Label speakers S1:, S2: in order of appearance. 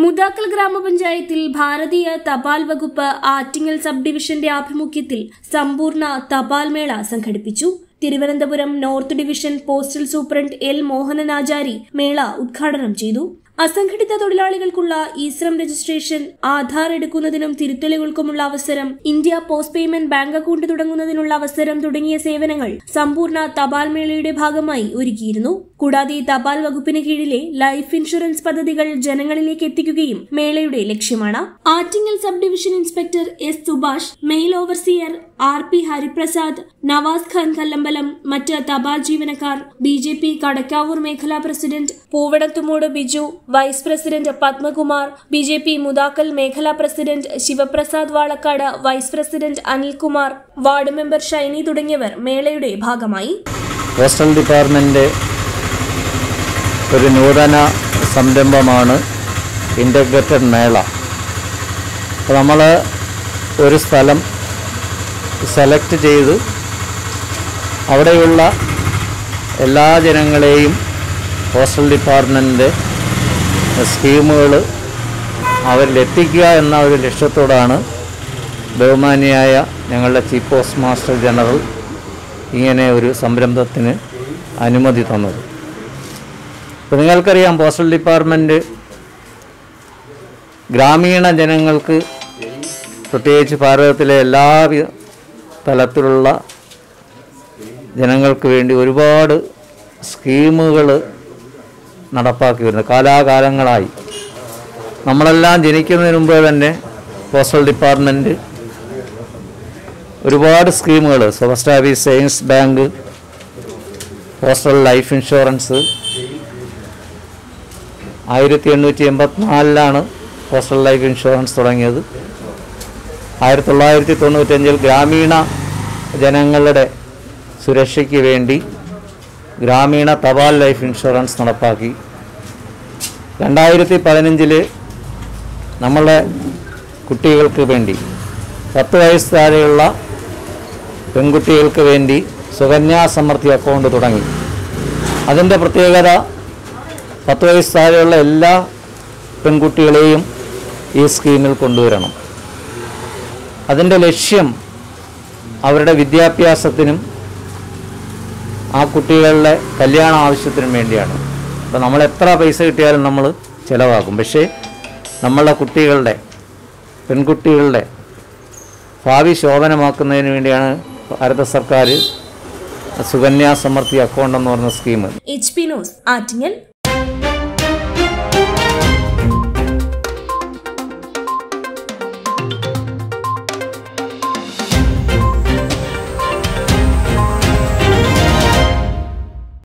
S1: മുതാക്കൽ ഗ്രാമപഞ്ചായത്തിൽ ഭാരതീയ തപാൽ വകുപ്പ് ആറ്റിങ്ങൽ സബ് ഡിവിഷന്റെ ആഭിമുഖ്യത്തിൽ സമ്പൂർണ്ണ തപാൽ മേള സംഘടിപ്പിച്ചു Thiruvananthapuram north division postal superintendent L Mohananachari മേള ഉദ്ഘാടനം ചെയ്തു അസംഘടിത തൊഴിലാളികൾക്കുള്ള ഈശ്രം രജിസ്ട്രേഷൻ ആധാർ എടുക്കുന്നതിനും തിരുത്തലുകൾക്കുമുള്ള അവസരം India post payment bank account തുടങ്ങുന്നതിനുള്ള അവസരം തുടങ്ങിയ സേവനങ്ങൾ സമ്പൂർണ്ണ തപാൽ മേളയുടെ ഭാഗമായി ഒരുക്കിയിരുന്നു കൂടാതെ തപാൽ വകുപ്പിന് കീഴിലെ ലൈഫ് ഇൻഷുറൻസ് പദ്ധതികൾ ജനങ്ങളിലേക്ക് എത്തിക്കുകയും മേളയുടെ ലക്ഷ്യമാണ് Attingal sub division inspector S Subhash mail overseer R P Hariprasad Navas Khan Kallambalam മറ്റ് തപാൽ ജീവനക്കാർ ബി ജെ പി കടക്കാവൂർ മേഖലാ president Poovadathumoodu Biju vice president Padmakumar B J P Muthakkal മേഖലാ president Sivaprasad Valakkad vice president Anilkumar ward member Shiny തുടങ്ങിയവർ മേളയുടെ ഭാഗമായി
S2: പോസ്റ്റൽ ഡിപ്പാർട്ട്മെൻ്റ് ഒരു നൂതന സംരംഭമാണ് ഇൻ്റഗ്രേറ്റഡ് മേള അപ്പോൾ നമ്മൾ ഒരു സ്ഥലം സെലക്ട് ചെയ്ത് അവിടെയുള്ള എല്ലാ ജനങ്ങളെയും പോസ്റ്റൽ ഡിപ്പാർട്ട്മെൻറ്റ് സ്കീമുകൾ അവരിലെത്തിക്കുക എന്ന ഒരു ലക്ഷ്യത്തോടാണ് ബഹുമാനിയായ ഞങ്ങളുടെ ചീഫ് പോസ്റ്റ് മാസ്റ്റർ ജനറൽ ഇങ്ങനെ ഒരു സംരംഭത്തിന് അനുമതി തന്നത് ഇപ്പോൾ നിങ്ങൾക്കറിയാം പോസ്റ്റൽ ഡിപ്പാർട്ട്മെൻറ്റ് ഗ്രാമീണ ജനങ്ങൾക്ക് പ്രത്യേകിച്ച് ഭാരതത്തിലെ എല്ലാ വി- തലത്തിലുള്ള ജനങ്ങൾക്ക് വേണ്ടി ഒരുപാട് സ്കീമുകൾ നടപ്പാക്കി വരുന്നത് കാലാകാലങ്ങളായി നമ്മളെല്ലാം ജനിക്കുന്നതിന് മുമ്പേ തന്നെ പോസ്റ്റൽ ഡിപ്പാർട്ട്മെൻറ്റ് ഒരുപാട് സ്കീമുകൾ post office savings bank postal life insurance ആയിരത്തി എണ്ണൂറ്റി എൺപത്തിനാലിലാണ് പോസ്റ്റൽ ലൈഫ് ഇൻഷുറൻസ് തുടങ്ങിയത് ആയിരത്തി തൊള്ളായിരത്തി തൊണ്ണൂറ്റഞ്ചിൽ ഗ്രാമീണ ജനങ്ങളുടെ സുരക്ഷയ്ക്ക് വേണ്ടി ഗ്രാമീണ തപാൽ ലൈഫ് ഇൻഷുറൻസ് നടപ്പാക്കി രണ്ടായിരത്തി പതിനഞ്ചിൽ നമ്മളെ കുട്ടികൾക്ക് വേണ്ടി പത്ത് വയസ്സ് താഴെയുള്ള പെൺകുട്ടികൾക്ക് വേണ്ടി സുകന്യാ സമൃദ്ധി അക്കൗണ്ട് തുടങ്ങി അതിൻ്റെ പ്രത്യേകത പത്ത് വയസ്സ് താഴെയുള്ള എല്ലാ പെൺകുട്ടികളെയും ഈ സ്കീമിൽ കൊണ്ടുവരണം അതിൻ്റെ ലക്ഷ്യം അവരുടെ വിദ്യാഭ്യാസത്തിനും ആ കുട്ടികളുടെ കല്യാണ ആവശ്യത്തിനും വേണ്ടിയാണ് അപ്പോൾ നമ്മൾ എത്ര പൈസ കിട്ടിയാലും നമ്മൾ ചിലവാക്കും പക്ഷേ നമ്മളെ കുട്ടികളുടെ പെൺകുട്ടികളുടെ ഭാവി ശോഭനമാക്കുന്നതിന് വേണ്ടിയാണ് ഭാരത സർക്കാർ സുകന്യാ സമൃദ്ധി അക്കൗണ്ട് എന്ന് പറഞ്ഞ scheme
S1: H P news Attingal